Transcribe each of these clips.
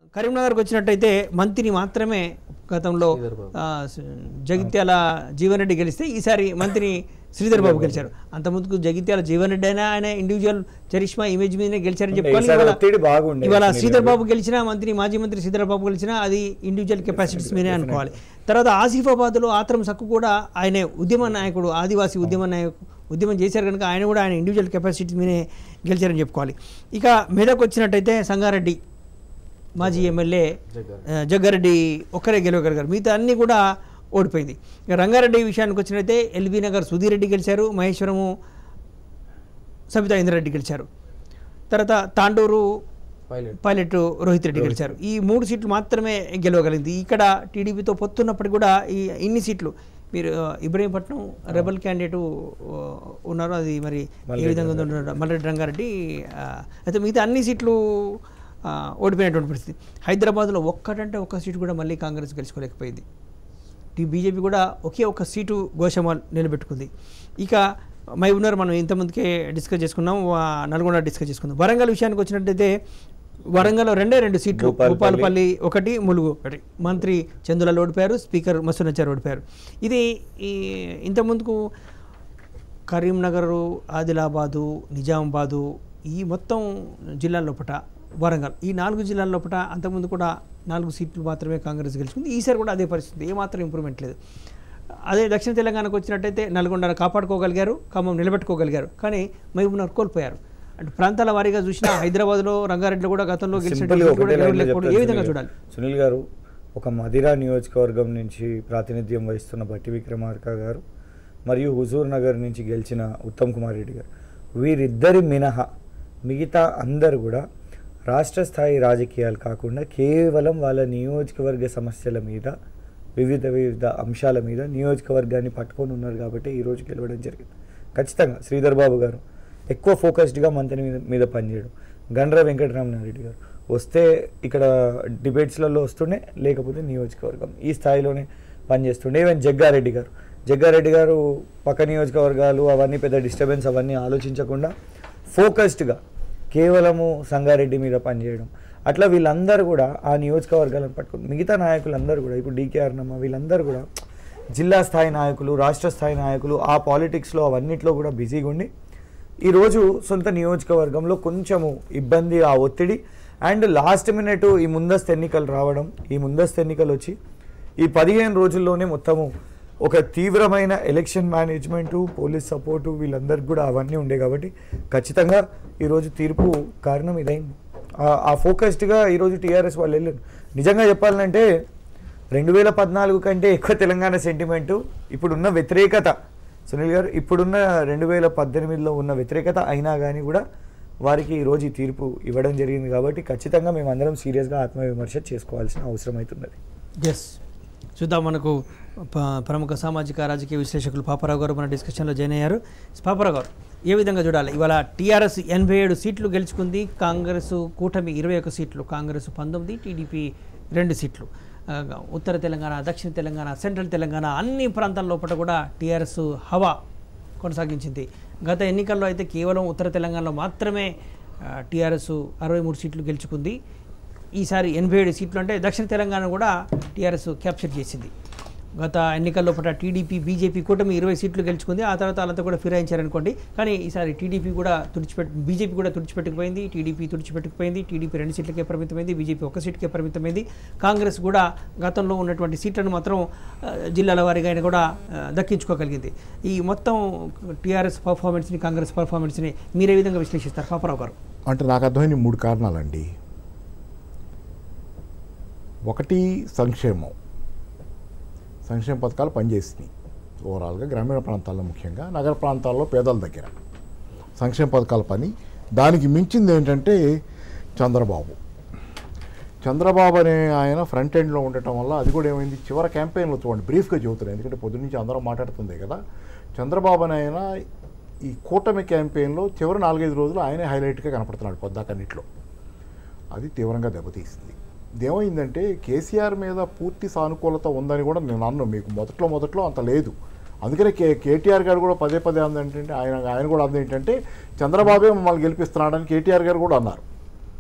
కరీంనగర్కి వచ్చినట్టయితే మంత్రి మాత్రమే గతంలో ఆ, స- జగిత్యాల జీవన్ రెడ్డి గెలిస్తే ఈసారి మంత్రి శ్రీధర్ బాబు గెలిచారు అంత ముందుకు జగిత్యాల జీవన్ రెడ్డి అయినా ఆయన ఇండివిజువల్ చరిష్మా ఇమేజ్ మీదనే గెలిచారని అంటే చెప్పుకోవాలి ఈసారి ఇవాళ- ఒత్తిడి బాగుండే ఇవాళ సునీల్ శ్రీధర్ గారు. బాబు గెలిచినా మంత్రి మాజీ మంత్రి శ్రీధర్ బాబు గెలిచినా అది ఇండివిజువల్ కెపాసిటీస్ మీదే అనుకోవాలి తర్వాత ఆసిఫాబాద్లో ఆత్రం సక్కు కూడా ఆయన ఉద్యమ నాయకుడు ఆదివాసీ ఉద్యమ నాయకు ఉద్యమం చేశారు కనుక ఆయన కూడా ఆయన ఇండివిజువల్ కెపాసిటీస్ మీదే గెలిచారని చెప్పుకోవాలి ఇక మెదక్ వచ్చినట్టయితే సంగారెడ్డి మాజీ ఎమ్మెల్యే ఆ, జగ్గారెడ్డి ఒక్కరే గెలవగలిగారు మిగతా అన్నీ కూడా ఓడిపోయింది ఇక రంగారెడ్డి విషయానికి వచ్చినట్టయితే ఎల్బీ నగర్ సుధీర్ రెడ్డి గెలిచారు మహేశ్వరము సబితా ఇంద్రారెడ్డి గెలిచారు తర్వాత తాండూరు పైలట్ రోహిత్ రెడ్డి గెలిచారు ఈ మూడు సీట్లు మాత్రమే గెలవగలిగింది ఇక్కడ టీడీపీతో పొత్తున్నప్పటికీ కూడా ఈ ఇన్ని సీట్లు మీరు ఆ, ఇబ్రహీంపట్నం రెబల్ క్యాండిడేట్ ఉన్నారు అది మరి ఏ విధంగా ఉందో ఉన్నారు. మల్రెడ్డి రంగారెడ్డి ఆ, అయితే మిగతా అన్ని సీట్లు ఆ, ఓడిపోయినటువంటి పరిస్థితి హైదరాబాద్లో ఒక్కటంటే ఒక్క సీటు కూడా మళ్ళీ కాంగ్రెస్ గెలుచుకోలేకపోయింది టీ బీజేపీ కూడా ఒకే ఒక్క సీటు గోషమాల్ నిలబెట్టుకుంది ఇక మహబూబ్నగర్ మనం ఇంతమందికే డిస్కస్ చేసుకున్నాం వా- నల్గొండ డిస్కస్ చేసుకుందాం వరంగల్ విషయానికి వచ్చినట్టయితే వరంగల్లో రెండే రెండు సీట్లు భూపాలపల్లి. భూపాలపల్లి ఒకటి ములుగు ఒకటి మంత్రి చందులాల్ ఓడిపోయారు స్పీకర్ మసూనచారి ఓడిపోయారు ఇది ఈ ఇంతకుముందుకు కరీంనగరు ఆదిలాబాదు నిజామాబాదు ఈ మొత్తం జిల్లాల లోపట వరంగల్ ఈ నాలుగు జిల్లాల లోపట అంతకుముందు కూడా నాలుగు సీట్లు మాత్రమే కాంగ్రెస్ గెలుచుకుంది ఈసారి కూడా అదే పరిస్థితి ఏమాత్రం ఇంప్రూవ్మెంట్ లేదు అదే దక్షిణ తెలంగాణకు వచ్చినట్టయితే నల్గొండ కాపాడుకోగలిగారు ఖమ్మం నిలబెట్టుకోగలిగారు కానీ మహబూబ్నగర్ కోల్పోయారు అంటే ప్రాంతాల వారీగా చూసినా హైదరాబాద్లో రంగారెడ్డిలో కూడా గతంలో గెలిచిన సింపుల్గా సీట్లు కూడా ఒకటే లైన్లో గెలవలేకపోవడం. ఏ చెప్తాను విధంగా సునీల్ చూడాలి గారు. సునీల్ గారు ఒక మదిరా నియోజకవర్గం నుంచి ప్రాతినిధ్యం వహిస్తున్న బట్టి విక్రమార్క గారు మరియు హుజూర్ నగర్ నుంచి గెలిచిన ఉత్తమ్ కుమార్ రెడ్డి గారు వీరిద్దరి మినహా మిగతా అందరు కూడా రాష్ట్ర స్థాయి రాజకీయాలు కాకుండా కేవలం వాళ్ళ నియోజకవర్గ సమస్యల మీద వివిధ వివిధ అంశాల మీద నియోజకవర్గాన్ని పట్టుకొని ఉన్నారు కాబట్టి ఈరోజు గెలవడం జరిగింది ఖచ్చితంగా శ్రీధర్ బాబు గారు ఎక్కువ ఫోకస్డ్గా మంత్రి మీద మీద పనిచేయడం గండ్ర వెంకటరమణారెడ్డి గారు వస్తే ఇక్కడ డిబేట్స్లలో వస్తుండే లేకపోతే నియోజకవర్గం ఈ స్థాయిలోనే పనిచేస్తుండే ఈవెన్ జగ్గారెడ్డి గారు జగ్గారెడ్డి గారు పక్క నియోజకవర్గాలు అవన్నీ పెద్ద డిస్టర్బెన్స్ అవన్నీ ఆలోచించకుండా ఫోకస్డ్గా కేవలము సంగారెడ్డి మీద పనిచేయడం అట్లా వీళ్ళందరూ కూడా ఆ నియోజకవర్గాలను పట్టుకుని మిగతా నాయకులందరూ కూడా ఇప్పుడు డీకేఆర్ నమ్మ వీళ్ళందరూ కూడా జిల్లా స్థాయి నాయకులు రాష్ట్ర స్థాయి నాయకులు ఆ పాలిటిక్స్లో అవన్నిట్లో కూడా బిజీగా ఉండి ఈరోజు సొంత నియోజకవర్గంలో కొంచెము ఇబ్బంది ఆ ఒత్తిడి అండ్ లాస్ట్ మినిట్ ఈ ముందస్తు ఎన్నికలు రావడం ఈ ముందస్తు ఎన్నికలు వచ్చి ఈ పదిహేను రోజుల్లోనే మొత్తము ఒక తీవ్రమైన ఎలక్షన్ మేనేజ్మెంటు పోలీస్ సపోర్టు వీళ్ళందరికీ కూడా అవన్నీ ఉండే కాబట్టి ఖచ్చితంగా ఈరోజు తీర్పు కారణం ఇదైంది ఆ- ఆ ఫోకస్డ్గా ఈరోజు టీఆర్ఎస్ వాళ్ళు వెళ్ళారు నిజంగా చెప్పాలంటే రెండు వేల పద్నాలుగు కంటే ఎక్కువ తెలంగాణ సెంటిమెంటు ఇప్పుడున్న వ్యతిరేకత సునీల్ గారు ఇప్పుడున్న రెండు వేల పద్దెనిమిదిలో ఉన్న వ్యతిరేకత అయినా కానీ కూడా వారికి ఈరోజు ఈ తీర్పు ఇవ్వడం జరిగింది కాబట్టి ఖచ్చితంగా మేము అందరం సీరియస్గా ఆత్మవిమర్శ చేసుకోవాల్సిన అవసరం అవుతున్నది ఎస్ చూద్దాం మనకు ప- ప్రముఖ సామాజిక రాజకీయ విశ్లేషకులు పాపారావు గారు మన డిస్కషన్లో జాయిన్ అయ్యారు పాపారావు గారు ఏ విధంగా చూడాలి ఇవాళ టీఆర్ఎస్ ఎనభై ఏడు సీట్లు గెలుచుకుంది కాంగ్రెస్ కూటమి ఇరవై ఒక సీట్లు కాంగ్రెస్ పంతొమ్మిది టీడీపీ రెండు సీట్లు ఆ, ఉత్తర తెలంగాణ దక్షిణ తెలంగాణ సెంట్రల్ తెలంగాణ అన్ని ప్రాంతాల లోపల కూడా టీఆర్ఎస్ హవా కొనసాగించింది గత ఎన్నికల్లో అయితే కేవలం ఉత్తర తెలంగాణలో మాత్రమే టీఆర్ఎస్ అరవై మూడు సీట్లు గెలుచుకుంది ఈసారి ఎనభై ఏడు సీట్లు అంటే దక్షిణ తెలంగాణ కూడా టీఆర్ఎస్ క్యాప్చర్ చేసింది గత ఎన్నికల్లో పట్ల టీడీపీ బీజేపీ కూటమి ఇరవై సీట్లు గెలుచుకుంది ఆ తర్వాత వాళ్ళంతా కూడా ఫిరాయించారనుకోండి కానీ ఈసారి టీడీపీ కూడా తుడిచిపెట్టు బీజేపీ కూడా తుడిచిపెట్టుకుపోయింది టీడీపీ తుడిచిపెట్టుకుపోయింది టీడీపీ రెండు సీట్లకే పరిమితమైంది బీజేపీ ఒక సీట్కే పరిమితమైంది కాంగ్రెస్ కూడా గతంలో ఉన్నటువంటి సీట్లను మాత్రం ఆ, జిల్లాల వారీగా అయినా కూడా ఆ, దక్కించుకోగలిగింది ఈ మొత్తం టీఆర్ఎస్ పర్ఫార్మెన్స్ని కాంగ్రెస్ పర్ఫార్మెన్స్ని మీరే విధంగా విశ్లేషిస్తారు పాపారావు గారు అంటే నాకు అర్థమైన మూడు కారణాలండి ఒకటి సంక్షేమం సంక్షేమ పథకాలు పనిచేసినాయి ఓవరాల్గా గ్రామీణ ప్రాంతాల్లో ముఖ్యంగా నగర ప్రాంతాల్లో పేదల దగ్గర సంక్షేమ పథకాల పని దానికి మించింది ఏంటంటే చంద్రబాబు చంద్రబాబు అనే ఆయన ఫ్రంట్ ఎండ్లో ఉండటం వల్ల అది కూడా ఏమైంది చివరి క్యాంపెయిన్లో చూడండి బ్రీఫ్గా చెబుతున్నాను ఎందుకంటే పొద్దు నుంచి అందరూ మాట్లాడుతుంది కదా చంద్రబాబు అనే ఆయన ఈ కూటమి క్యాంపెయిన్లో చివరి నాలుగైదు రోజులు ఆయనే హైలైట్గా కనపడుతున్నాడు పొద్దాకన్నిట్లో అది తీవ్రంగా దెబ్బతీసింది ఇదేమైందంటే కేసీఆర్ మీద పూర్తి సానుకూలత ఉందని కూడా నేను అన్నాను మీకు మొదట్లో మొదట్లో అంత లేదు అందుకనే కే కేటీఆర్ గారు కూడా పదే పదే అంది ఏంటంటే ఆయన ఆయన కూడా అంది ఏంటంటే చంద్రబాబే మమ్మల్ని గెలిపిస్తున్నాడని కేటీఆర్ గారు కూడా అన్నారు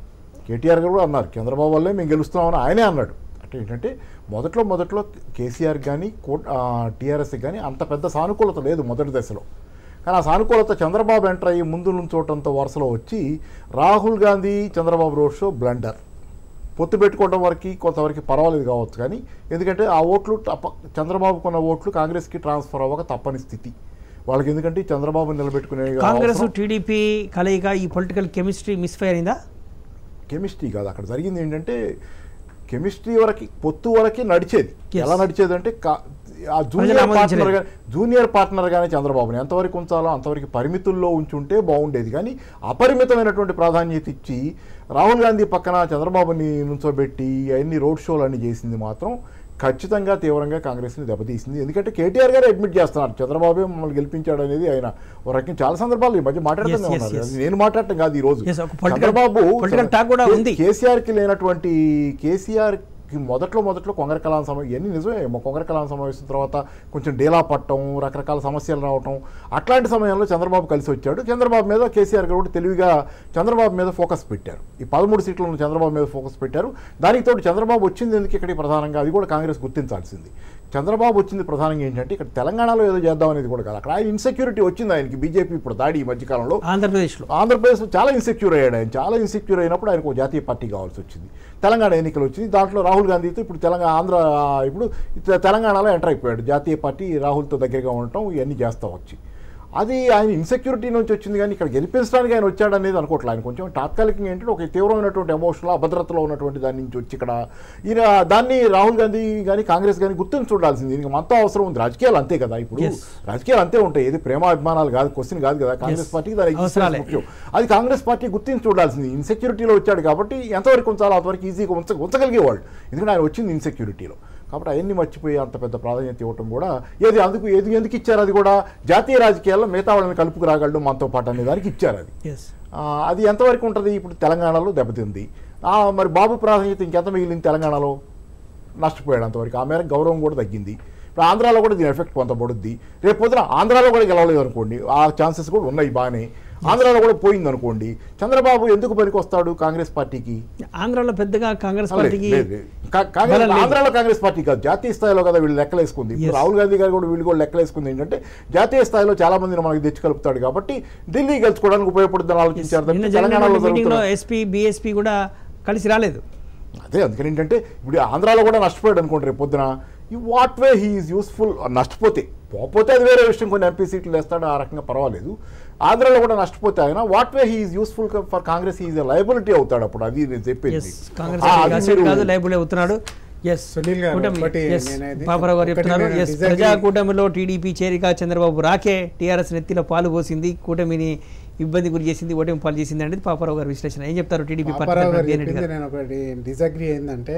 కేటీఆర్ గారు కూడా అన్నారు చంద్రబాబు వల్లే మేము గెలుస్తున్నామని ఆయనే అన్నాడు అంటే ఏంటంటే మొదట్లో మొదట్లో కేసీఆర్ కానీ కో టీఆర్ఎస్ కానీ అంత పెద్ద సానుకూలత లేదు మొదటి దశలో కానీ ఆ సానుకూలత చంద్రబాబు ఎంటర్ అయ్యి ముందు నుంచోటంతో వరుసలో వచ్చి Rahul Gandhi Chandrababu road show blunder పొత్తు పెట్టుకోవడం వరకు కొంతవరకు పర్వాలేదు కావచ్చు కానీ ఎందుకంటే ఆ ఓట్లు తప్ప చంద్రబాబు కొన్న ఓట్లు కాంగ్రెస్కి ట్రాన్స్ఫర్ అవ్వక తప్పని స్థితి వాళ్ళకి ఎందుకంటే ఈ చంద్రబాబు నిలబెట్టుకునే కాంగ్రెస్ అవసరం- టీడీపీ కలయిక ఈ పొలిటికల్ కెమిస్ట్రీ మిస్ఫైర్ అయిందా కెమిస్ట్రీ కాదు అక్కడ జరిగింది ఏంటంటే కెమిస్ట్రీ వరకు పొత్తు వరకే నడిచేది Yes. ఎలా నడిచేది అంటే కా- ఆ ప్రజలు జూనియర్ ఆమోదించలేదు. పార్ట్నర్ జూనియర్ పార్ట్నర్ గానే చంద్రబాబుని ఎంతవరకు ఉంచాలో అంతవరకు పరిమితుల్లో ఉంచుంటే బాగుండేది కానీ అపరిమితమైనటువంటి ప్రాధాన్యత ఇచ్చి రాహుల్ గాంధీ పక్కన చంద్రబాబుని నుంచోబెట్టి అవన్నీ రోడ్ షోలు అన్ని చేసింది మాత్రం ఖచ్చితంగా తీవ్రంగా కాంగ్రెస్ని దెబ్బతీసింది ఎందుకంటే కేటీఆర్ గారు అడ్మిట్ చేస్తున్నారు చంద్రబాబు మమ్మల్ని గెలిపించాడు అనేది ఆయన ఒక రకం చాలా సందర్భాలు ఈ మధ్య మాట్లాడుతూనే Yes, yes, ఉన్నారు yes. అది నేను మాట్లాడటం కాదు ఈ రోజు Yes, ఒక political- చంద్రబాబు political talk కూడా ఉంది. కేసీఆర్ కి లేనటువంటి కేసీఆర్ కి మొదట్లో మొదట్లో కొంగర కళాం సమావేశం ఇవన్నీ నిజమే మా కొంగర కళాం సమావేశం తర్వాత కొంచెం డేలా పట్టడం రకరకాల సమస్యలు రావటం అట్లాంటి సమయంలో చంద్రబాబు కలిసి వచ్చాడు చంద్రబాబు మీద కేసీఆర్ గారు కూడా తెలివిగా చంద్రబాబు మీద ఫోకస్ పెట్టారు ఈ పదమూడు సీట్లను చంద్రబాబు మీద ఫోకస్ పెట్టారు దానికి తోడు చంద్రబాబు వచ్చింది ఎందుకు ఇక్కడికి ప్రధానంగా అది కూడా కాంగ్రెస్ గుర్తించాల్సింది చంద్రబాబు వచ్చింది ప్రధానంగా ఏంటంటే ఇక్కడ తెలంగాణలో ఏదో చేద్దాం అనేది కూడా కాదు అక్కడ ఆయన ఇన్సెక్యూరిటీ వచ్చింది ఆయనకి బీజేపీ ఇప్పుడు దాడి ఈ మధ్యకాలంలో ఆంధ్రప్రదేశ్లో ఆంధ్రప్రదేశ్ చాలా ఇన్సెక్యూర్ అయ్యాడు ఆయన చాలా ఇన్సెక్యూర్ అయినప్పుడు ఆయనకు ఒక జాతీయ పార్టీ కావాల్సి వచ్చింది తెలంగాణ ఎన్నికలు వచ్చింది దాంట్లో రాహుల్ గాంధీతో ఇప్పుడు తెలంగాణ ఆంధ్ర ఇప్పుడు తె- తెలంగాణలో ఎంటర్ అయిపోయాడు జాతీయ పార్టీ రాహుల్తో దగ్గరగా ఉండటం ఇవన్నీ చేస్తా వచ్చి అది ఆయన ఇన్సెక్యూరిటీ నుంచి వచ్చింది కానీ ఇక్కడ గెలిపించడానికి ఆయన వచ్చాడు అనేది అనుకోవట్లేదు ఆయన కొంచెం తాత్కాలికంగా ఏంటంటే ఒక తీవ్రమైనటువంటి ఎమోషనల్ అభద్రతలో ఉన్నటువంటి దాని నుంచి వచ్చి ఇక్కడ ఈయన దాన్ని రాహుల్ గాంధీ కానీ కాంగ్రెస్ కానీ గుర్తించి చూడాల్సింది దీనికి మనతో అవసరం ఉంది రాజకీయాలు అంతే కదా ఇప్పుడు Yes. రాజకీయాలు అంతే ఉంటాయి ఏది ప్రేమాభిమానాలు కాదు క్వశ్చన్ కాదు కదా కాంగ్రెస్ Yes. పార్టీకి దాని existence అవసరాలే. ముఖ్యం అది కాంగ్రెస్ పార్టీ గుర్తించి చూడాల్సింది ఇన్సెక్యూరిటీలో వచ్చాడు కాబట్టి ఎంతవరకు ఉంచాలో అంతవరకు ఈజీగా ఉంచ ఉంచగలిగేవాళ్ళు ఎందుకంటే ఆయన వచ్చింది ఇన్సెక్యూరిటీలో కాబట్టి అవన్నీ మర్చిపోయి అంత పెద్ద ప్రాధాన్యత ఇవ్వటం కూడా ఏది అందుకు ఏది ఎందుకు ఇచ్చారు అది కూడా జాతీయ రాజకీయాల్లో మిగతా వాళ్ళని కలుపుకు రాగలడు మనతో పాటు అనే దానికి ఇచ్చారు అది ఎస్ ఆ, అది ఎంతవరకు ఉంటుంది ఇప్పుడు తెలంగాణలో దెబ్బతింది ఆ, మరి బాబు ప్రాధాన్యత ఇంకెంత మిగిలింది తెలంగాణలో నష్టపోయాడు అంతవరకు ఆ మేరకు గౌరవం కూడా తగ్గింది ఇప్పుడు ఆంధ్రాలో కూడా దీని ఎఫెక్ట్ కొంత పడుద్ది రేపు పొద్దున ఆంధ్రాలో కూడా గెలవలేదు అనుకోండి ఆ ఛాన్సెస్ కూడా ఉన్నాయి బాగానే ఆంధ్రాలో కూడా పోయింది అనుకోండి చంద్రబాబు ఎందుకు పనికొస్తాడు కాంగ్రెస్ పార్టీకి ఆంధ్రాలో పెద్దగా కాంగ్రెస్ లేదు, పార్టీకి లేదు, లేదు. కా- కాంగ్రెస్ బలం లేదు. ఆంధ్రాలో కాంగ్రెస్ పార్టీ కాదు జాతీయ స్థాయిలో కదా వీళ్ళు లెక్కలేసుకుంది ఇప్పుడు Yes. రాహుల్ గాంధీ గారు కూడా వీళ్ళు కూడా లెక్కలేసుకుంది ఏంటంటే జాతీయ స్థాయిలో చాలా మందిని మనకి తెచ్చి కలుపుతాడు కాబట్టి ఢిల్లీ గెలుచుకోవడానికి ఉపయోగపడుతుందని ఆలోచించారు నిన్న తప్పితే తెలంగాణలో జరిగిన మీటింగ్ లో జరుగుతున్న- ఎస్పీ బీఎస్పీ కూడా కలిసి రాలేదు అదే అందుకని ఏంటంటే ఇప్పుడు ఆంధ్రాలో కూడా నష్టపోయాడు అనుకోండి రేపు పొద్దున ఈ వాట్ వే హీఈస్ యూస్ఫుల్ నష్టపోతే పోతే అది వేరే విషయం కొన్ని ఎంపీ సీట్లు వేస్తాడు ఆ రకంగా పర్వాలేదు ఆంధ్రాలో కూడా నష్టపోతే ఆయన what way he is useful for Congress is liability అవుతాడు అప్పుడు అది నేను చెప్పేది ఎస్ కాంగ్రెస్ ఆ, పార్టీ అది అసలు మీరు- కాదు లైబుల్ అవుతున్నాడు ఎస్ సునీల్ గారు, ఒకటి నేనైతే- పాపరావు గారు ఒకటి చెప్తున్నారు నేను ఎస్ disagree- ప్రజా కూటమిలో టీడీపీ చేరిక చంద్రబాబు రాకే టీఆర్ఎస్ నెత్తిలో పాలు పోసింది కూటమిని ఇబ్బంది గురి చేసింది ఓటమి పాలు చేసింది అనేది పాపరావు గారు విశ్లేషణ ఏం చెప్తారు టీడీపీ పార్టీ పాపారావు గారు తరపున బిఎన్ రెడ్డి చెప్పింది గారు? నేను ఒకటి డిజగ్రీ ఏంటంటే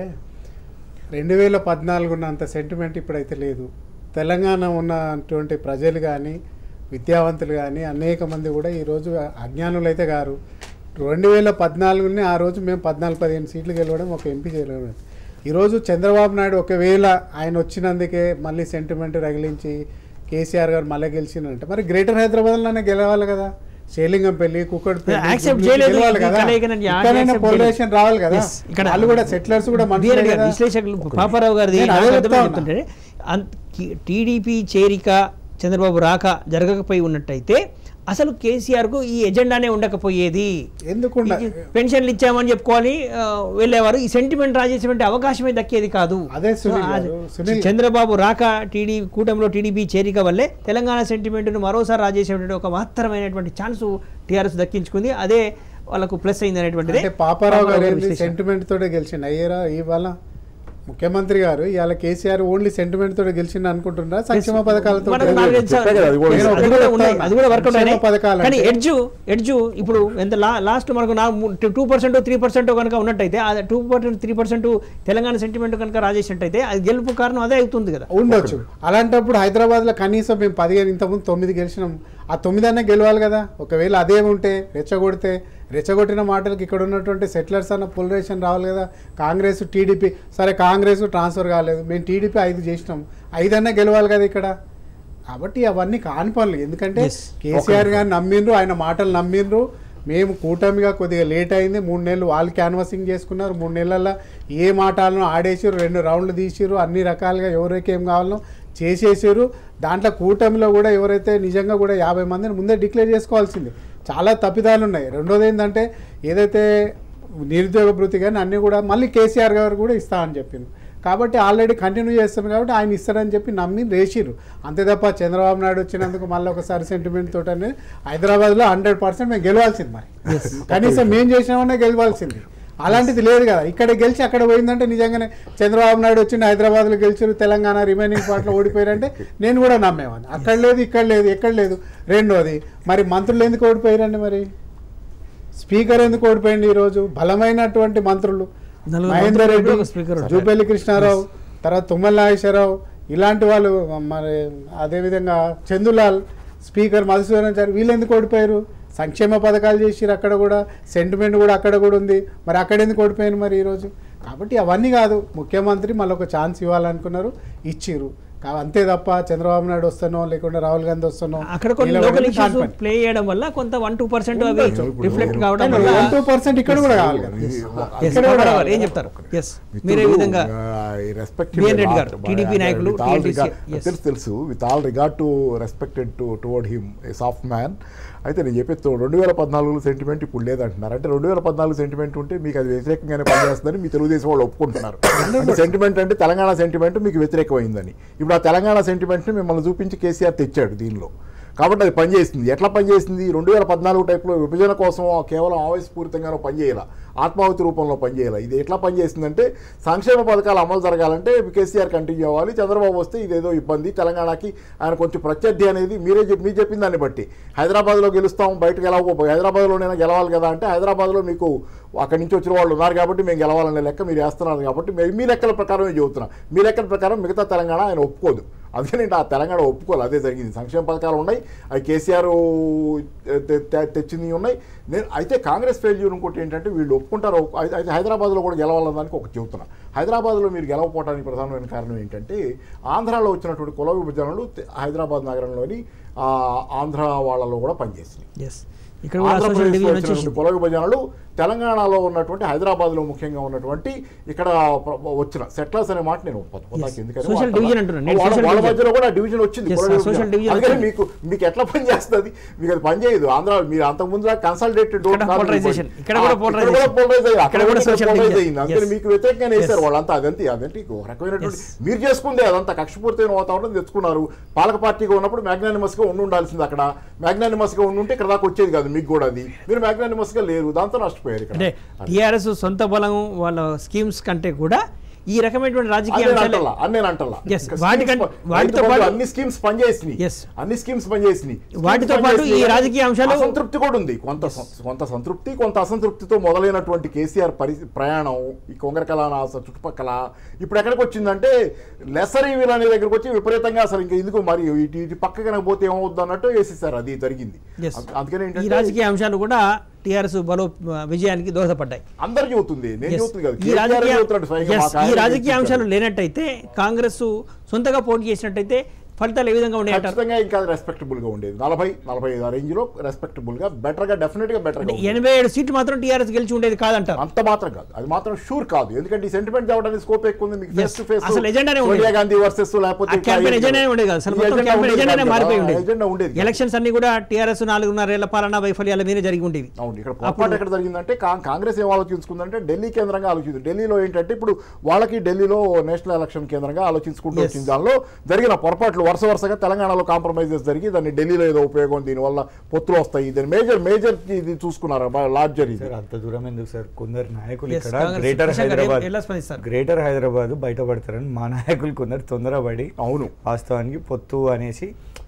రెండు వేల పద్నాలుగు ఉన్నంత సెంటిమెంట్ ఇప్పుడైతే లేదు తెలంగాణ ఉన్నటువంటి ప్రజలు కానీ విద్యావంతులు కానీ అనేక మంది కూడా ఈరోజు అజ్ఞానులు అయితే గారు రెండు వేల పద్నాలుగుని ఆ రోజు మేము పద్నాలుగు పదిహేను సీట్లు గెలవడం ఒక ఎంపీ చేయడం ఈరోజు చంద్రబాబు నాయుడు ఒకవేళ ఆయన వచ్చినందుకే మళ్ళీ సెంటిమెంట్ రగిలించి కేసీఆర్ గారు మళ్ళీ గెలిచిందంటే మరి గ్రేటర్ హైదరాబాద్లోనే గెలవాలి కదా శేలింగంపల్లి కుక్కడిపల్లి Accept గుండ్లు చేయలేదు. గెలవాలి ఈ కదా కలయికని ఇక్కడైనా accept పొల్యూషన్ చేయలేదు. రావాలి కదా Yes, ఇక్కడ వాళ్ళు కూడా సెటిలర్స్ కూడా బిఎన్ మనుషులే రెడ్డి గారు, కదా. విశ్లేషకులు పాపారావు గారిది నేను అదే నాకు చెప్తా అర్థమైంది ఉన్నా. చెప్తుంటే అన్- కి- టీడీపీ చేరిక చంద్రబాబు రాక జరగకపోయి ఉన్నట్టయితే అసలు కేసీఆర్ కు ఈ ఎజెండానే ఉండకపోయేది ఎందుకు ఉండ- ఈ పెన్షన్లు ఇచ్చామని చెప్పుకోవాలి ఆ, వెళ్ళేవారు ఈ సెంటిమెంట్ రాజేసేటువంటి అవకాశమే దక్కేది కాదు అదే సునీల్ సో, గారు, ఆ, సునీల్. చంద్రబాబు రాక టీడీ కూటమిలో టీడీపీ చేరిక వల్లే తెలంగాణ సెంటిమెంట్ను మరోసారి రాజేసేటువంటి ఒక మహత్తరమైనటువంటి ఛాన్స్ టీఆర్ఎస్ దక్కించుకుంది అదే వాళ్ళకు ప్లస్ అయింది అనేటువంటిది అంటే పాపారావు గారు సెంటిమెంట్ తోటే గెలిచిండు అయ్యారా ఇవాళ ముఖ్యమంత్రి గారు ఇవాళ కేసీఆర్ ఓన్లీ సెంటిమెంట్ తోటే గెలిచిండు అనుకుంటున్నారా సంక్షేమ పథకాలతో మనకు నాలుగైదు చెప్పే సార్లు- కదా, అది కూడా అది నేను కూడా ఒకటే ఉన్నాయి, చెప్తాను. అది కూడా వర్కౌట్ సంక్షేమ అయినాయి పథకాలు కానీ అంటే- ఎడ్జు ఎడ్జు ఇప్పుడు ఎంత లాస్ట్ మనకు నా టూ పర్సెంట్ త్రీ పర్సెంట్ కనుక ఉన్నట్టయితే ఆ two percent three percent Telangana sentiment కనుక రాజేసినట్టయితే అది గెలుపు కారణం అదే అవుతుంది కదా ఉండొచ్చు అలాంటప్పుడు హైదరాబాద్ లో కనీసం మేము పదిహేను ఇంతకుముందు తొమ్మిది గెలిచినాం ఆ తొమ్మిది అన్న గెలవాలి కదా ఒకవేళ అదే ఉంటే రెచ్చగొడితే రెచ్చగొట్టిన మాటలకు ఇక్కడ ఉన్నటువంటి సెటిలర్స్ అన్న పొలరేషన్ రావాలి కదా కాంగ్రెస్ టీడీపీ సరే కాంగ్రెస్ ట్రాన్స్ఫర్ కాలేదు మేము టీడీపీ ఐదు చేసినాం ఐదన్నా గెలవాలి కదా ఇక్కడ కాబట్టి అవన్నీ కాని పనులు ఎందుకంటే Yes. కేసీఆర్ గారు నమ్మిండ్రు ఆయన మాటలు నమ్మిండ్రు మేము కూటమిగా కొద్దిగా లేట్ అయింది మూడు నెలలు వాళ్ళు క్యాన్వాసింగ్ చేసుకున్నారు మూడు నెలల్లో ఏ మాటాలను ఆడేసారు రెండు రౌండ్లు తీసిరు అన్ని రకాలుగా ఎవరికి ఏం కావాలనో చేసేసారు దాంట్లో కూటమిలో కూడా ఎవరైతే నిజంగా కూడా యాభై మందిని ముందే డిక్లేర్ చేసుకోవాల్సింది చాలా తప్పిదాలు ఉన్నాయి రెండోది ఏంటంటే ఏదైతే నిరుద్యోగ భృతి కానీ అన్నీ కూడా మళ్ళీ కేసీఆర్ గారు కూడా ఇస్తా అని చెప్పింది కాబట్టి ఆల్రెడీ కంటిన్యూ చేస్తున్నారు కాబట్టి ఆయన ఇస్తారని చెప్పి నమ్మి రేసిరు అంతే తప్ప చంద్రబాబు నాయుడు వచ్చినందుకు మళ్ళీ ఒకసారి సెంటిమెంట్ తోటనే హైదరాబాద్లో హండ్రెడ్ పర్సెంట్ మేము గెలవాల్సింది మరి కనీసం మేము చేసినామనే గెలవాల్సింది అలాంటిది లేదు కదా ఇక్కడ గెలిచి అక్కడ పోయిందంటే నిజంగానే చంద్రబాబు నాయుడు వచ్చిండు హైదరాబాద్లో గెలిచారు తెలంగాణ రిమైనింగ్ పార్ట్లో ఓడిపోయారంటే నేను కూడా నమ్మేవాడిని అక్కడ లేదు ఇక్కడ లేదు ఎక్కడ లేదు రెండోది మరి మంత్రులు ఎందుకు ఓడిపోయారండి మరి స్పీకర్ ఎందుకు ఓడిపోయింది ఈరోజు బలమైనటువంటి మంత్రులు నలుగురు మహేందర్ మంత్రులు రెడ్డి ఒక స్పీకర్ ఉంటారు. జూపల్లి కృష్ణారావు తర్వాత తుమ్మల నాగేశ్వరరావు ఇలాంటి వాళ్ళు మరి అదేవిధంగా చందులాల్ స్పీకర్ మధుసూదన్ చారి వీళ్ళు ఎందుకు ఓడిపోయారు సంక్షేమ పథకాలు చేసిరు అక్కడ కూడా సెంటిమెంట్ కూడా అక్కడ కూడా ఉంది మరి అక్కడ ఎందుకు ఓడిపోయారు మరి ఈరోజు కాబట్టి అవన్నీ కాదు ముఖ్యమంత్రి మళ్ళీ ఒక ఛాన్స్ ఇవ్వాలనుకున్నారు ఇచ్చిర్రు కా- అంతే తప్ప చంద్రబాబు నాయుడు వస్తానో లేకుంటే రాహుల్ గాంధీ వస్తానో అక్కడ కొన్ని వీళ్ళ లోకల్ వల్ల ఇష్యూస్ కాన్ఫిడెంట్. ప్లే చేయడం వల్ల కొంత వన్ టూ పర్సెంట్ అవి ఉండొచ్చు. రిఫ్లెక్ట్ కావడం కానీ వల్ల వన్ టూ పర్సెంట్ ఇక్కడ కూడా కావాలి కదా. Yes, ఇక్కడ కూడా పవర్ కావాలి. ఏం చెప్తారు ఎస్ మీరే ఈ విధంగా బిఎన్ రెడ్డి గారు, TDP నాయకులు, TNTC, yes. తెలుసు తెలుసు with all regard to respected to toward him a soft man అయితే నేను చెప్పేది రెండు వేల పద్నాలుగులో సెంటిమెంట్ ఇప్పుడు లేదంటున్నారు అంటే రెండు వేల పద్నాలుగు సెంటిమెంట్ ఉంటే మీకు అది వ్యతిరేకంగానే పనిచేస్తుందని మీ తెలుగుదేశం వాళ్ళు ఒప్పుకుంటున్నారు సెంటిమెంట్ అంటే తెలంగాణ సెంటిమెంట్ మీకు వ్యతిరేకమైందని ఇప్పుడు ఆ తెలంగాణ సెంటిమెంట్ని మిమ్మల్ని చూపించి కేసీఆర్ తెచ్చాడు దీనిలో కాబట్టి అది పనిచేసింది ఎట్లా పనిచేసింది రెండు వేల పద్నాలుగు టైప్లో విభజన కోసం కేవలం ఆవేశపూరితంగానో పనిచేయాల ఆత్మాహుతి రూపంలో పనిచేయాలి ఇది ఎట్లా పనిచేసిందంటే సంక్షేమ పథకాలు అమలు జరగాలంటే కేసీఆర్ కంటిన్యూ అవ్వాలి చంద్రబాబు వస్తే ఇదేదో ఇబ్బంది తెలంగాణకి ఆయన కొంచెం ప్రత్యర్థి అనేది మీరే చెప్పి మీరు చెప్పిన దాన్ని బట్టి హైదరాబాద్లో గెలుస్తాం బయటకు గెలవకపోయి హైదరాబాద్లోనైనా గెలవాలి కదా అంటే హైదరాబాద్లో మీకు అక్కడి నుంచి వచ్చిన వాళ్ళు ఉన్నారు కాబట్టి మేము గెలవాలనే లెక్క మీరు వేస్తున్నారు కాబట్టి మీ- మీ లెక్కల ప్రకారమే చెబుతున్నా మీ లెక్కల ప్రకారం మిగతా తెలంగాణ ఆయన ఒప్పుకోదు అందుకని ఆ తెలంగాణ ఒప్పుకోవాలి అదే జరిగింది సంక్షేమ పథకాలు ఉన్నాయి అవి కేసీఆర్ తె- తె- తెచ్చింది ఉన్నాయి నేను అయితే కాంగ్రెస్ ఫెయిల్యూర్ ఇంకోటి ఏంటంటే వీళ్ళు ఒప్పుకుంటారు ఒప్పు- అయితే అయితే హైదరాబాద్లో కూడా గెలవాలన్న దానికి ఒక చెబుతున్నా హైదరాబాద్లో మీరు గెలవకపోవడానికి ప్రధానమైన కారణం ఏంటంటే ఆంధ్రాలో వచ్చినటువంటి కుల విభజనలు తె- హైదరాబాద్ నగరంలోని ఆ, ఆంధ్ర వాళ్ళలో కూడా పనిచేసినాయి ఎస్ ఇక్కడ కూడా సోషల్ ఆంధ్రప్రదేశ్లో డివిజన్ వచ్చినటువంటి వచ్చేసింది కుల విభజనలు తెలంగాణలో ఉన్నటువంటి హైదరాబాద్లో ముఖ్యంగా ఉన్నటువంటి ఇక్కడ ప్ర- వచ్చిన సెటిలర్స్ అనే మాట నేను ఒప్పుకోను. నాకు ఎందుకని Social వాళ్ళ- division అంటున్నాను. నేను వాళ్ళ- social వాళ్ళ division. మధ్యలో కూడా డివిజన్ వచ్చింది Yes, కుల sir. division. Social division అందుకని వచ్చింది. మీకు మీకు ఎట్లా పని చేస్తుంది మీకు అది పని చేయదు ఆంధ్ర మీరు అంతకుముందు కన్సల్టేటెడ్ ఇక్కడ polarization. ఇక్కడ కూడా polarization. పోలరైజ్ ఇక్కడ కూడా social పోలరైజ్ division. అయింది అందుకని Yes. మీకు వ్యతిరేకంగా వేశారు Yes. వాళ్ళంతా అదంతే అదంటే ఒక రకమైనటువంటి Yes. మీరు చేసుకుందే అదంతా కక్షపూర్తయిన వాతావరణం తెచ్చుకున్నారు పాలక పార్టీగా ఉన్నప్పుడు మ్యాగ్నానిమస్ గా ఉండి ఉండాల్సింది అక్కడ మ్యాగ్నానిమస్ గా ఉండి ఉంటే ఇక్కడ దాకా వచ్చేది కాదు మీకు కూడా అది మీరు మ్యాగ్నానిమస్ గా లేరు దాంతో నష్టపోయారు ఇక్కడ అంటే టీఆర్ఎస్ సొంత బలం వాళ్ళ స్కీమ్స్ కంటే కూడా ఈ రకమైనటువంటి రాజకీయ అన్నీ అంశాలే అంటల్లా, అన్నీ అంటల్లా. Yes, ఇంకా వాటికన్- schemes ప- వాటితో రైతు బంధు పాటు- అన్ని స్కీమ్స్ పనిచేసినాయి Yes. అన్ని స్కీమ్స్ పనిచేసినాయి Schemes వాటితో పాటు పనిచేసినాయి ఈ కానీ రాజకీయ అంశాలు- అసంతృప్తి కూడా ఉంది కొంత సం- కొంత సంతృప్తి కొంత అసంతృప్తితో మొదలైనటువంటి కేసీఆర్ పరి ప్రయాణం ఈ కొంగరకలానాస చుట్టుపక్కల ఇప్పుడు ఎక్కడికి వచ్చిందంటే లెసర్ ఈవీల్ అనే దగ్గరకు వచ్చి విపరీతంగా అసలు ఇంకా ఎందుకు మరి ఇటు ఇటు పక్క కనుక పోతే ఏమవుద్ది అన్నట్టు వేసేసారు అది జరిగింది Yes. అంద- అందుకని ఈ ఏంటంటే రాజకీయ అంశాలు కూడా టీఆర్ఎస్ బలో విజయానికి దోహదపడ్డాయి అందరు చెబుతుంది నేను Yes. చెబుతుంది కదా ఈ కేసీఆర్ రాజకీయ చెబుతున్నాడు స్వయంగా yes, మాకు ఈ ఆయన రాజకీయ చెప్పాడు. అంశాలు లేనట్టయితే కాంగ్రెస్ సొంతగా పోటీ చేసినట్టయితే ఫలితాలు ఏ విధంగా ఉన్నాయంటారు ఖచ్చితంగా ఇంకా రెస్పెక్టబుల్ గా ఉండేది నలభై నలభై ఐదు రేంజ్ లో రెస్పెక్టబుల్ గా బెటర్ గా డెఫినెట్ గా బెటర్ గా ఉండేది. ఎనభై ఏడు సీట్లు మాత్రం టీఆర్ఎస్ గెలిచి ఉండేది కాదంటారు అంత మాత్రం కాదు అది మాత్రం షూర్ కాదు ఎందుకంటే ఈ సెంటిమెంట్ తేవడానికి స్కోప్ ఎక్కువ ఉంది మీకు Yes. ఫేస్ టు ఫేస్ అసలు ఎజెండానే ఉండేది. సోనియా గాంధీ వర్సెస్ లేకపోతే ఆ క్యాంపెయిన్ ఎజెండానే ఉండేది కాదు అసలు మొత్తం క్యాంపెయిన్ ఎజెండానే మారిపోయి ఉండేది ఎజెండా ఉండేది కాదు. ఎలక్షన్స్ అన్ని కూడా టీఆర్ఎస్ నాలుగున్నరేళ్ల పాలనా వైఫల్యాల మీద జరిగి ఉండేవి అవును ఇక్కడ పొరపాటు ఎక్కడ జరిగిందంటే కా- కాంగ్రెస్ ఏం ఆలోచించుకుందంటే ఢిల్లీ కేంద్రంగా ఆలోచించింది ఢిల్లీలో ఏంటంటే ఇప్పుడు వాళ్ళకి ఢిల్లీలో నేషనల్ ఎలక్షన్ కేంద్రంగా ఆలోచించుకుంటూ Yes. వచ్చింది దానిలో జరిగిన పొరపాట్లు వరుస వరుసగా తెలంగాణలో కాంప్రమైజెస్ జరిగి దాన్ని ఢిల్లీలో ఏదో ఉపయోగం దీనివల్ల పొత్తులు వస్తాయి దీని మేజర్ మేజర్ ఇది చూసుకున్నారు లార్జర్ ఇది సార్ అంత దూరం ఎందుకు సార్ కొందరు నాయకులు Yes, ఇక్కడ కాంగ్రెస్ గ్రేటర్ ప్రశాంత్ గారు హైదరాబాద్ ఎలా స్పందిస్తారు? గ్రేటర్ హైదరాబాద్ బయటపడతారని మా నాయకులు కొందరు తొందరపడి అవును వాస్తవానికి పొత్తు అనేసి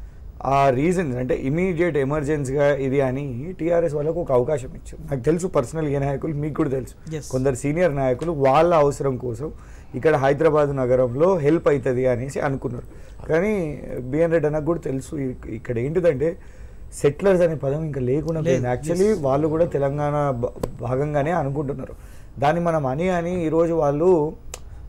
ఆ రీజన్ అంటే ఇమీడియట్ ఎమర్జెన్సీగా ఇది అని టీఆర్ఎస్ వాళ్ళకు ఒక అవకాశం ఇచ్చారు నాకు తెలుసు పర్సనల్ ఏ నాయకులు మీకు కూడా తెలుసు Yes. కొందరు సీనియర్ నాయకులు వాళ్ళ అవసరం కోసం ఇక్కడ హైదరాబాద్ నగరంలో హెల్ప్ అవుతుంది అనేసి అనుకున్నారు కానీ బిఎన్ రెడ్డి అన్నకు కూడా తెలుసు ఇక్- ఇక్కడ ఏంటిదంటే సెటిలర్స్ అనే పదం ఇంకా లేకుండా లేదు. యాక్చువల్లీ వాళ్ళు కూడా తెలంగాణ భా- భాగంగానే అనుకుంటున్నారు దాన్ని మనం అని అని ఈరోజు వాళ్ళు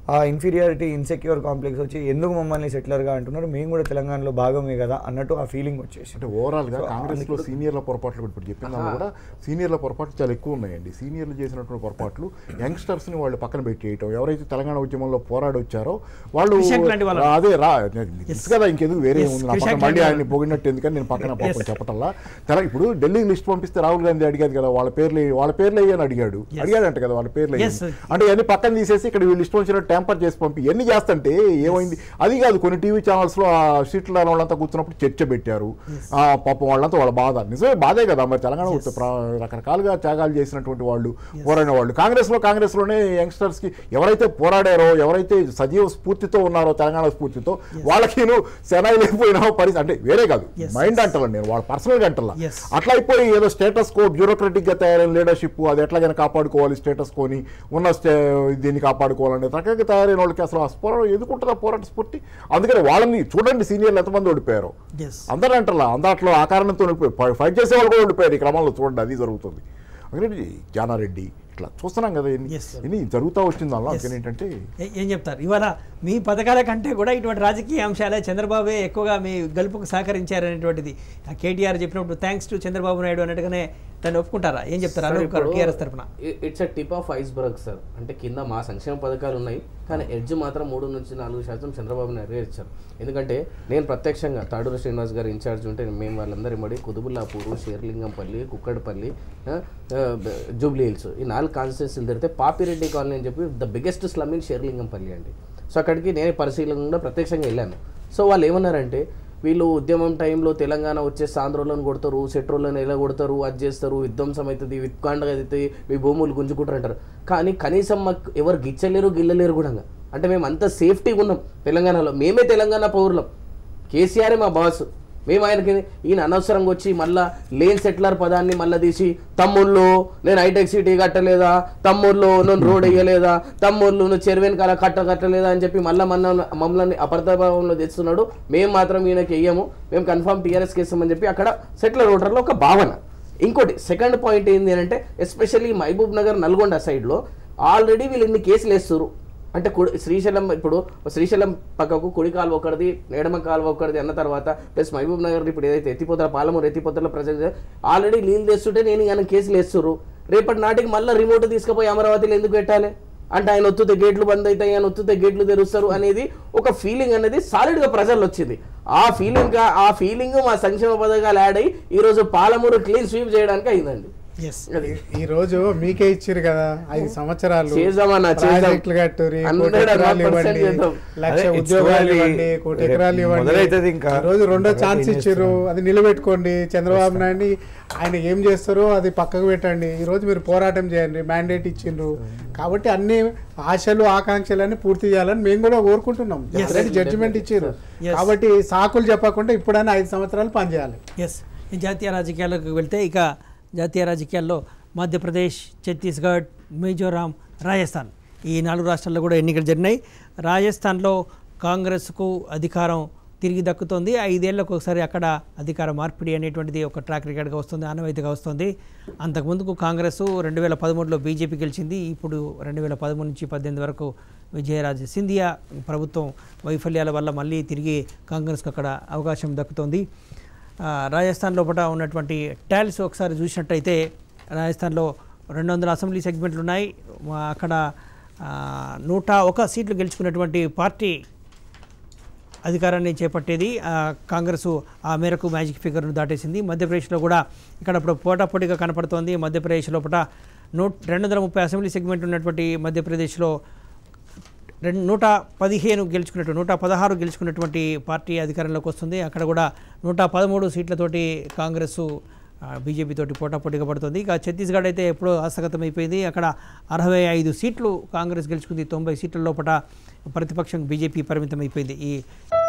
ఆ ఇన్ఫీరియారిటీ ఇన్సెక్యూర్ కాంప్లెక్స్ వచ్చి ఎందుకు మమ్మల్ని సెటిలర్గా అంటున్నారు మేము కూడా తెలంగాణలో భాగమే కదా అన్నట్టు ఆ ఫీలింగ్ వచ్చేసి అంటే ఓవరాల్ గా So, కాంగ్రెస్ లో అందుకు- సీనియర్ల పొరపాట్లు కూడా ఇప్పుడు చెప్పిన దానిలో కూడా సీనియర్ల పొరపాట్లు చాలా ఎక్కువ ఉన్నాయండి సీనియర్లు చేసినటువంటి పొరపాట్లు యంగ్స్టర్స్ ని వాళ్ళు పక్కన పెట్టేయటం ఎవరైతే తెలంగాణ ఉద్యమంలో పోరాడి వచ్చారో వాళ్ళు క్రిషాంక్ లాంటి వాళ్ళు. అదే రా నీకు తెలుసు కదా ఇంకెందుకు వేరే Yes, ఉంది నా పక్కన క్రిషాంక్ మళ్ళీ లాంటి ఆయన్ని పొగిడినట్టు ఎందుకని నేను పక్కన పాపం Yes. చెప్పటల్లా తెల ఇప్పుడు ఢిల్లీ లిస్ట్ పంపిస్తే రాహుల్ గాంధీ అడిగాడు కదా వాళ్ళ పేర్లు వాళ్ళ పేర్లు అయ్యని అడిగాడు Yes. అడిగాడంట కదా వాళ్ళ పేర్లు Yes, అయ్యని. sir. అంటే ఇవన్నీ పక్కన తీసేసి ఇక్కడ వీళ్ళు ఇష్టం వచ్చినట్టు ట్యాంపర్ చేసి పంపి ఎన్ని చేస్తుంటే ఏమైంది అది కాదు కొన్ని టీవీ ఛానల్స్ లో ఆ సీట్ల వాళ్ళంతా కూర్చున్నప్పుడు చర్చ పెట్టారు ఆ పాపం వాళ్ళంతా వాళ్ళ బాధ నిజమే బాధే కదా మరి తెలంగాణ Yes. ప్ర- రకరకాలుగా త్యాగాలు చేసినటువంటి వాళ్ళు పోరాడిన వాళ్ళు కాంగ్రెస్ లో కాంగ్రెస్ లోనే యంగ్స్టర్స్ కి ఎవరైతే పోరాడారో ఎవరైతే సజీవ స్ఫూర్తితో ఉన్నారో తెలంగాణ స్ఫూర్తితో వాళ్ళకి సెనాయి లేకపోయినా పరిస్థితి అంటే వేరే కాదు Yes, మైండ్ yes. అంటలా నేను వాళ్ళ పర్సనల్ గా అంటలా Yes. అట్లా అయిపోయి ఏదో స్టేటస్ కో బ్యూరోక్రటిక్ గా తయారైన లీడర్షిప్ అది ఎట్లాగైనా కాపాడుకోవాలి స్టేటస్ కోని ఉన్న స్టే దీన్ని కాపాడుకోవాలనే రకంగా తయారైన వాళ్ళకి అసలు ఆ పోరాటం ఎందుకుంటుందా పోరాట స్ఫూర్తి అందుకని వాళ్ళని చూడండి సీనియర్లు ఎంతమంది ఓడిపోయారు ఎస్ అందరూ అంటారా అందట్లో ఆ కారణంతో ఓడిపోయారు ఫైట్ చేసే వాళ్ళు కూడా ఓడిపోయారు ఈ క్రమంలో చూడండి అది జరుగుతుంది అందుకని జానారెడ్డి ఇట్లా చూస్తున్నాం కదా ఇన్ని Yes. ఇన్ని జరుగుతూ వచ్చింది దానిలో Yes. అందుకని ఏంటంటే ఏ- ఏం చెప్తారు ఇవాళ మీ పథకాల కంటే కూడా ఇటువంటి రాజకీయ అంశాలే చంద్రబాబే ఎక్కువగా మీ గెలుపుకు సహకరించారనేటువంటిది ఆ కేటీఆర్ చెప్పినప్పుడు థ్యాంక్స్ టు చంద్రబాబు నాయుడు అన్నట్టుగానే దాన్ని ఒప్పుకుంటారా ఏం చెప్తారు సార్, అనూప్ గారు ఇప్పుడు టీఆర్ఎస్ తరఫున it's a tip of iceberg sir అంటే కింద మా సంక్షేమ పథకాలు ఉన్నాయి కానీ ఎడ్జ్ మాత్రం మూడు నుంచి నాలుగు శాతం చంద్రబాబు నెరవేర్చారు ఎందుకంటే నేను ప్రత్యక్షంగా తాడూరు శ్రీనివాస్ గారు ఇన్ఛార్జ్ ఉంటే మేము వాళ్ళందరి మడి కుదుబుల్లాపూరు షేర్లింగంపల్లి కుక్కడపల్లి ఆ, ఆ, జూబ్లీ హిల్స్ ఈ నాలుగు కాన్స్టిట్యూన్సీలు తిరిగితే పాపిరెడ్డి కాలనీ అని చెప్పి the biggest slum in Serlingampally అండి సో అక్కడికి నేను పరిశీలనగా ప్రత్యక్షంగా వెళ్ళాను సో వాళ్ళు ఏమన్నారంటే వీళ్ళు ఉద్యమం టైంలో తెలంగాణ వచ్చే సాంధ్రోలను కొడతారు సెట్రోలను ఎలా కొడతారు అది చేస్తారు విధ్వంసం అవుతుంది విత్కాండ అవుతుంది మీ భూములు గుంజుకుంటారు అంటారు కానీ కనీసం మాకు ఎవరు గిచ్చలేరు గిల్లలేరు కూడా అంటే మేము అంత సేఫ్టీగా ఉన్నాం తెలంగాణలో మేమే తెలంగాణ పౌరులం కేసీఆరే మా బాస్ మేము ఆయనకి ఈయన అనవసరంగా వచ్చి మళ్ళా లేన్ సెటిలర్ పదాన్ని మళ్ళీ తీసి తమ్ముళ్ళు నేను హైటెక్ సిటీ కట్టలేదా తమ్ముళ్ళు నేను రోడ్ వేయలేదా తమ్ముళ్ళు నువ్వు చెరువేని కాల కట్ట కట్టలేదా అని చెప్పి మళ్ళీ మన మమ్మల్ని అపర్థభావంలో తెస్తున్నాడు మేము మాత్రం ఈయనకి వెయ్యము మేము కన్ఫామ్ టీఆర్ఎస్ కేసామని చెప్పి అక్కడ సెటిలర్ ఓటర్లో ఒక భావన ఇంకోటి సెకండ్ పాయింట్ ఏంటి అంటే ఎస్పెషల్లీ మహబూబ్ నగర్ నల్గొండ సైడ్లో ఆల్రెడీ వీళ్ళు ఇన్ని కేసులు వేస్తారు అంటే కుడి శ్రీశైలం ఇప్పుడు శ్రీశైలం పక్కకు కుడి కాలువ ఒకటిది ఎడమ కాలువ ఒకటిది అన్న తర్వాత ప్లస్ మహబూబ్ నగర్ ఇప్పుడు ఏదైతే ఎత్తిపోతారో పాలమూరు ఎత్తిపోతల ప్రజలు ఆల్రెడీ నీళ్ళు తెస్తుంటే నేను ఆయన కేసులు వేస్తున్నారు రేపటి నాటికి మళ్ళీ రిమోట్ తీసుకుపోయి అమరావతిలో ఎందుకు పెట్టాలి అంటే ఆయన ఒత్తుతే గేట్లు బంద్ అవుతాయి ఆయన ఒత్తుతే గేట్లు తెరుస్తారు అనేది ఒక ఫీలింగ్ అనేది సాలిడ్ గా ప్రజల్లో వచ్చింది ఆ ఫీలింగ్ ఆ ఫీలింగ్ మా సంక్షేమ పథకాలు యాడ్ అయ్యి ఈ రోజు పాలమూరు క్లీన్ స్వీప్ చేయడానికి అయిందండి ఎస్ అది ఈ రోజు మీకే ఇచ్చారు కదా ఐదు సంవత్సరాలు చేద్దామన్నా, చేద్దాం. ప్రాజెక్టులు కట్టుర్రి, కోటి 100% ఎకరాలు ఇవ్వండి చేద్దాం. లక్ష అదే, it's ఉద్యోగాలు totally ఇవ్వండి కోటి రేపు ఎకరాలు ఇవ్వండి మొదలైతది ఇంకా. ఈ రోజు రెండో తర్వాత ఛాన్స్ ఏం ఇచ్చారు చేస్తాం? అది నిలబెట్టుకోండి చంద్రబాబు నాయుడిని ఆయన ఏం చేస్తారో అది పక్కకు పెట్టండి ఈ రోజు మీరు పోరాటం చేయండి మ్యాండేట్ ఇచ్చిండ్రు కాబట్టి అన్ని ఆశలు ఆకాంక్షలన్నీ పూర్తి చేయాలని మేము కూడా కోరుకుంటున్నాం Yes. ఆల్రెడీ జడ్జిమెంట్ ఇచ్చారు Yes. కాబట్టి సాకులు చెప్పకుండా ఇప్పుడైనా ఐదు సంవత్సరాలు పనిచేయాలి ఎస్ ఈ జాతీయ రాజకీయాలకు వెళ్తే ఇక జాతీయ రాజకీయాల్లో మధ్యప్రదేశ్ ఛత్తీస్గఢ్ మిజోరాం రాజస్థాన్ ఈ నాలుగు రాష్ట్రాల్లో కూడా ఎన్నికలు జరిగినాయి రాజస్థాన్లో కాంగ్రెస్కు అధికారం తిరిగి దక్కుతోంది ఐదేళ్లకు ఒకసారి అక్కడ అధికార మార్పిడి అనేటువంటిది ఒక ట్రాక్ రికార్డ్గా వస్తుంది ఆనవాయితీగా వస్తుంది అంతకుముందుకు కాంగ్రెస్ రెండు వేల పదమూడులో బీజేపీ గెలిచింది ఇప్పుడు రెండు వేల పదమూడు నుంచి పద్దెనిమిది వరకు విజయరాజ్ సింధియా ప్రభుత్వం వైఫల్యాల వల్ల మళ్ళీ తిరిగి కాంగ్రెస్కు అక్కడ అవకాశం దక్కుతోంది ఆ, రాజస్థాన్ లోపల ఉన్నటువంటి టైల్స్ ఒకసారి చూసినట్టయితే రాజస్థాన్లో రెండు వందల అసెంబ్లీ సెగ్మెంట్లు ఉన్నాయి మా అక్కడ ఆ, నూట ఒక సీట్లు గెలుచుకున్నటువంటి పార్టీ అధికారాన్ని చేపట్టేది ఆ, కాంగ్రెస్ ఆ మేరకు మ్యాజిక్ ఫిగర్ను దాటేసింది మధ్యప్రదేశ్లో కూడా ఇక్కడ ఇప్పుడు పోటాపోటీగా కనపడుతోంది మధ్యప్రదేశ్ లోపల నూట రెండు వందల ముప్పై అసెంబ్లీ సెగ్మెంట్ ఉన్నటువంటి మధ్యప్రదేశ్లో రెండు నూట పదిహేను గెలుచుకున్నట్టు నూట పదహారు గెలుచుకున్నటువంటి పార్టీ అధికారంలోకి వస్తుంది అక్కడ కూడా నూట పదమూడు సీట్లతోటి కాంగ్రెస్ బీజేపీ తోటి పోటాపోటీగా పడుతుంది ఇక ఛత్తీస్గఢ్ అయితే ఎప్పుడో హస్తగతం అయిపోయింది అక్కడ అరవై ఐదు సీట్లు కాంగ్రెస్ గెలుచుకుంది తొంభై సీట్ల లోపల ప్రతిపక్షం బీజేపీ పరిమితం అయిపోయింది ఈ